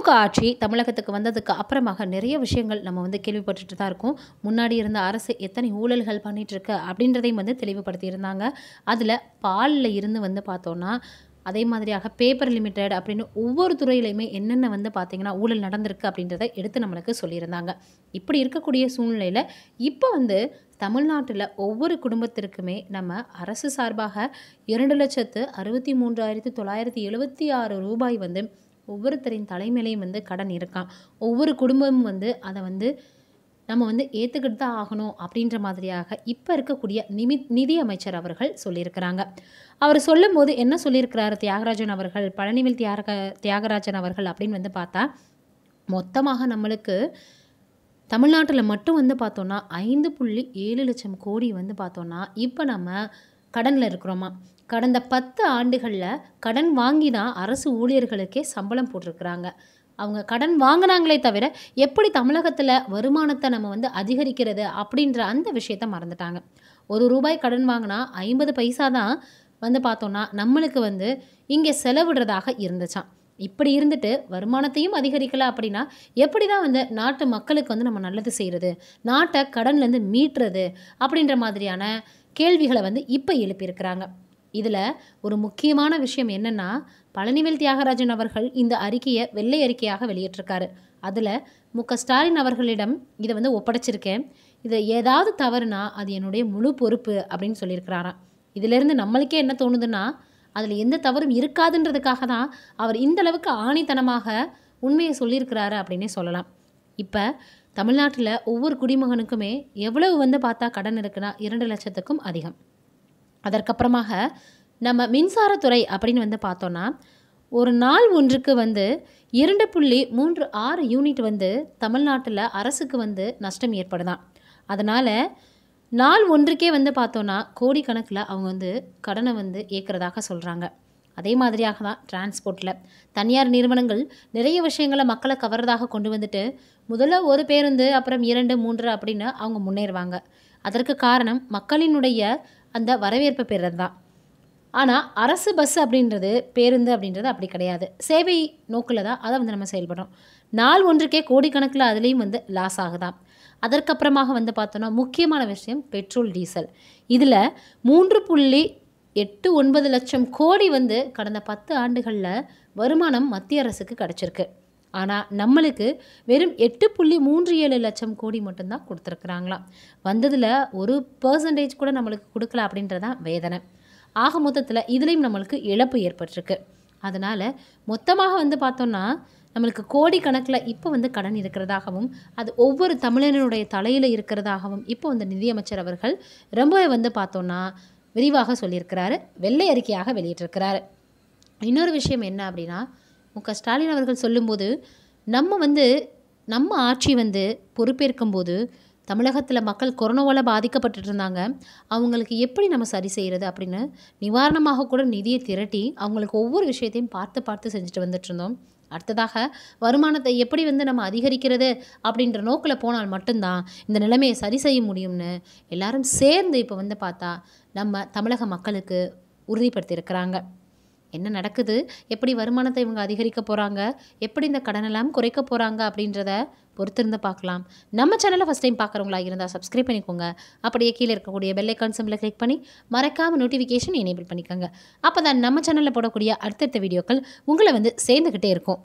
திமுக ஆட்சி தமிழகத்துக்கு வந்ததுக்கு அப்புறமாக நிறைய விஷயங்கள் நம்ம வந்து கேள்விப்பட்டுட்டு தான் இருக்கோம் முன்னாடி இருந்த அரசு எத்தனை ஊழல்கள் பண்ணிட்டு இருக்கு அப்படின்றதையும் வந்து தெளிவுபடுத்தியிருந்தாங்க அதில் பாலில் இருந்து வந்து பார்த்தோன்னா அதே மாதிரியாக பேப்பர் லிமிடெட் அப்படின்னு ஒவ்வொரு துறையிலையுமே என்னென்ன வந்து பார்த்திங்கன்னா ஊழல் நடந்திருக்கு அப்படின்றத எடுத்து நம்மளுக்கு சொல்லியிருந்தாங்க இப்படி இருக்கக்கூடிய சூழ்நிலையில் இப்போ வந்து தமிழ்நாட்டில் ஒவ்வொரு குடும்பத்திற்குமே நம்ம அரசு சார்பாக இரண்டு லட்சத்து அறுபத்தி மூன்றாயிரத்தி தொள்ளாயிரத்தி எழுபத்தி ஆறு ரூபாய் வந்து ஒவ்வொருத்தரின் தலைமையிலையும் வந்து கடன் இருக்கான் ஒவ்வொரு குடும்பமும் வந்து அதை வந்து நம்ம வந்து ஏற்றுக்கிட்டு தான் ஆகணும் அப்படின்ற மாதிரியாக இப்போ இருக்கக்கூடிய நிமி நிதி அமைச்சர் அவர்கள் சொல்லியிருக்கிறாங்க அவர் சொல்லும்போது என்ன சொல்லியிருக்கிறாரு தியாகராஜன் அவர்கள் பழனிவேல் தியாக தியாகராஜன் அவர்கள் அப்படின்னு வந்து பார்த்தா மொத்தமாக நம்மளுக்கு தமிழ்நாட்டில் மட்டும் வந்து பார்த்தோன்னா ஐந்து புள்ளி ஏழு லட்சம் கோடி வந்து பார்த்தோன்னா இப்போ நம்ம கடனில் இருக்கிறோமா கடந்த பத்து ஆண்டுகளில் கடன் வாங்கி தான் அரசு ஊழியர்களுக்கே சம்பளம் போட்டிருக்கிறாங்க அவங்க கடன் வாங்கினாங்களே தவிர எப்படி தமிழகத்தில் வருமானத்தை நம்ம வந்து அதிகரிக்கிறது அப்படின்ற அந்த விஷயத்த மறந்துட்டாங்க ஒரு ரூபாய் கடன் வாங்கினா ஐம்பது பைசா தான் வந்து பார்த்தோன்னா நம்மளுக்கு வந்து இங்கே செலவிடுறதாக இருந்துச்சாம் இப்படி இருந்துட்டு வருமானத்தையும் அதிகரிக்கல அப்படின்னா எப்படி தான் வந்து நாட்டு மக்களுக்கு வந்து நம்ம நல்லது செய்கிறது நாட்டை கடன்லேருந்து மீட்டுறது அப்படின்ற மாதிரியான கேள்விகளை வந்து இப்போ எழுப்பியிருக்கிறாங்க இதில் ஒரு முக்கியமான விஷயம் என்னென்னா பழனிவேல் தியாகராஜன் அவர்கள் இந்த அறிக்கையை வெள்ளை அறிக்கையாக வெளியிட்டிருக்காரு அதில் மு க ஸ்டாலின் அவர்களிடம் இதை வந்து ஒப்படைச்சிருக்கேன் இதை ஏதாவது தவறுனா அது என்னுடைய முழு பொறுப்பு அப்படின்னு சொல்லியிருக்கிறாராம் இதிலேருந்து நம்மளுக்கே என்ன தோணுதுன்னா அதில் எந்த தவறும் இருக்காதுன்றதுக்காக தான் அவர் இந்த அளவுக்கு ஆணித்தனமாக உண்மையை சொல்லியிருக்கிறாரு அப்படின்னே சொல்லலாம் இப்போ தமிழ்நாட்டில் ஒவ்வொரு குடிமகனுக்குமே எவ்வளவு வந்து பார்த்தா கடன் இருக்குன்னா இரண்டு லட்சத்துக்கும் அதிகம் அதற்கப்புறமாக நம்ம மின்சாரத்துறை அப்படின்னு வந்து பார்த்தோன்னா ஒரு நாள் ஒன்றுக்கு வந்து இரண்டு புள்ளி மூன்று ஆறு யூனிட் வந்து தமிழ்நாட்டில் அரசுக்கு வந்து நஷ்டம் ஏற்படுதான் அதனால் நாள் ஒன்றுக்கே வந்து பார்த்தோன்னா கோடிக்கணக்கில் அவங்க வந்து கடனை வந்து ஏற்கிறதாக சொல்கிறாங்க அதே மாதிரியாக தான் டிரான்ஸ்போர்ட்டில் தனியார் நிறுவனங்கள் நிறைய விஷயங்களை மக்களை கவர்றதாக கொண்டு வந்துட்டு முதல்ல ஒரு பேருந்து அப்புறம் இரண்டு மூன்று அப்படின்னு அவங்க முன்னேறுவாங்க அதற்கு காரணம் மக்களினுடைய அந்த வரவேற்பை பெறுறது தான் ஆனால் அரசு பஸ் அப்படின்றது பேருந்து அப்படின்றது அப்படி கிடையாது சேவை நோக்கில் தான் அதை வந்து நம்ம செயல்படுறோம் நாள் ஒன்றுக்கே கோடிக்கணக்கில் அதுலேயும் வந்து லாஸ் ஆகுதாம் அதற்கப்புறமாக வந்து பார்த்தோன்னா முக்கியமான விஷயம் பெட்ரோல் டீசல் இதில் மூன்று புள்ளி எட்டு ஒன்பது லட்சம் கோடி வந்து கடந்த பத்து ஆண்டுகளில் வருமானம் மத்திய அரசுக்கு கிடச்சிருக்கு ஆனால் நம்மளுக்கு வெறும் எட்டு புள்ளி மூன்று ஏழு லட்சம் கோடி மட்டும்தான் கொடுத்துருக்குறாங்களாம் வந்ததில் ஒரு பர்சன்டேஜ் கூட நம்மளுக்கு கொடுக்கல அப்படின்றதான் வேதனை ஆக மொத்தத்தில் இதுலேயும் நம்மளுக்கு இழப்பு ஏற்பட்டிருக்கு அதனால் மொத்தமாக வந்து பார்த்தோன்னா நம்மளுக்கு கோடிக்கணக்கில் இப்போ வந்து கடன் இருக்கிறதாகவும் அது ஒவ்வொரு தமிழனுடைய தலையில் இருக்கிறதாகவும் இப்போ வந்து நிதியமைச்சர் அவர்கள் ரொம்பவே வந்து பார்த்தோன்னா விரிவாக சொல்லியிருக்கிறாரு வெள்ளை அறிக்கையாக வெளியிட்டிருக்கிறாரு இன்னொரு விஷயம் என்ன அப்படின்னா மு க ஸ்டாலின் அவர்கள் சொல்லும்போது நம்ம வந்து நம்ம ஆட்சி வந்து பொறுப்பேற்கும் போது தமிழகத்தில் மக்கள் கொரோனாவால் பாதிக்கப்பட்டுட்டு இருந்தாங்க அவங்களுக்கு எப்படி நம்ம சரி செய்கிறது அப்படின்னு நிவாரணமாக கூட நிதியை திரட்டி அவங்களுக்கு ஒவ்வொரு விஷயத்தையும் பார்த்து பார்த்து செஞ்சுட்டு வந்துட்டு இருந்தோம் அடுத்ததாக வருமானத்தை எப்படி வந்து நம்ம அதிகரிக்கிறது அப்படின்ற நோக்கில் போனால் மட்டும்தான் இந்த நிலைமையை சரி செய்ய முடியும்னு எல்லாரும் சேர்ந்து இப்போ வந்து பார்த்தா நம்ம தமிழக மக்களுக்கு உறுதிப்படுத்தியிருக்கிறாங்க என்ன நடக்குது எப்படி வருமானத்தை இவங்க அதிகரிக்க போகிறாங்க எப்படி இந்த கடனெல்லாம் குறைக்க போகிறாங்க அப்படின்றத பொறுத்திருந்து பார்க்கலாம் நம்ம சேனலை ஃபஸ்ட் டைம் பார்க்குறவங்களா இருந்தால் சப்ஸ்கிரைப் பண்ணிக்கோங்க அப்படியே கீழே இருக்கக்கூடிய பெல் ஐக்கான் சிம்பிளை கிளிக் பண்ணி மறக்காமல் நோட்டிஃபிகேஷன் எனேபிள் பண்ணிக்கோங்க அப்போ தான் நம்ம சேனலில் போடக்கூடிய அடுத்தடுத்த வீடியோக்கள் உங்களை வந்து சேர்ந்துக்கிட்டே இருக்கும்